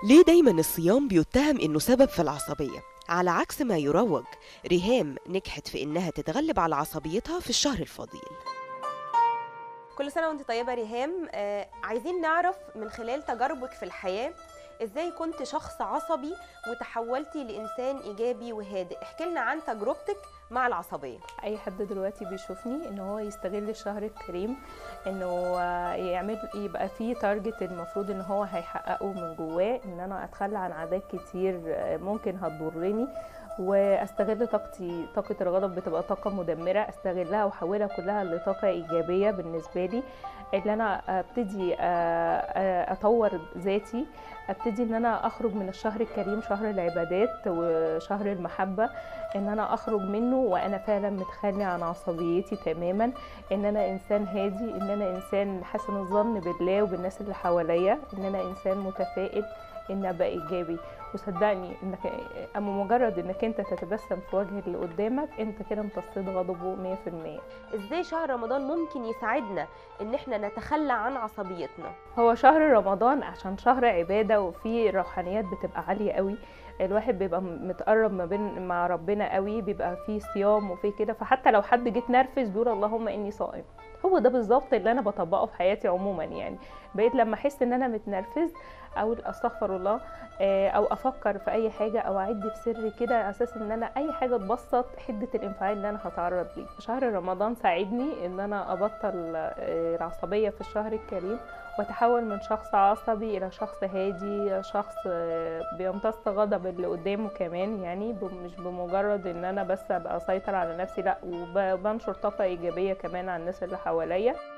ليه دايما الصيام بيتهم انه سبب في العصبية على عكس ما يروج ريهام نجحت في انها تتغلب على عصبيتها في الشهر الفضيل كل سنة وانت طيبة ريهام آه عايزين نعرف من خلال تجاربك في الحياة ازاي كنت شخص عصبي وتحولتي لإنسان إيجابي وهادئ احكي لنا عن تجربتك مع العصبية اي حد دلوقتي بيشوفني ان هو يستغل الشهر الكريم انه يعمل يبقى فيه تارجت المفروض ان هو هيحققه من جواه ان انا اتخلى عن عادات كتير ممكن هتضرني واستغل طاقتي طاقه الغضب بتبقى طاقه مدمره استغلها واحولها كلها لطاقه ايجابيه بالنسبه لي ان انا ابتدي اطور ذاتي ابتدي ان انا اخرج من الشهر الكريم شهر العبادات وشهر المحبه ان انا اخرج منه وانا فعلا متخلي عن عصبيتي تماما ان انا انسان هادي ان انا انسان حسن الظن بالله وبالناس اللي حواليا ان انا انسان متفائل ان ابقى ايجابي وصدقني انك اما مجرد انك انت تتبسم في وجه اللي قدامك انت كده امتصيت غضبه 100% ازاي شهر رمضان ممكن يساعدنا ان احنا نتخلى عن عصبيتنا هو شهر رمضان عشان شهر عباده وفيه روحانيات بتبقى عاليه قوي الواحد بيبقى متقرب ما بين مع ربنا قوي بيبقى فيه صيام وفيه كده فحتى لو حد جه نرفز بيقول اللهم اني صائم هو ده بالظبط اللي انا بطبقه في حياتي عموما يعني بقيت لما احس ان انا متنرفز او استغفر الله او افكر في اي حاجه او اعد في سري كده على اساس ان انا اي حاجه تبسط حده الانفعال اللي انا هتعرض ليه شهر رمضان ساعدني ان انا ابطل العصبيه في الشهر الكريم واتحول من شخص عصبي الى شخص هادي شخص بيمتص غضب اللي قدامه كمان يعني مش بمجرد ان انا بس ابقى اسيطر على نفسي لا وبنشر طاقه ايجابيه كمان على الناس اللي حواليا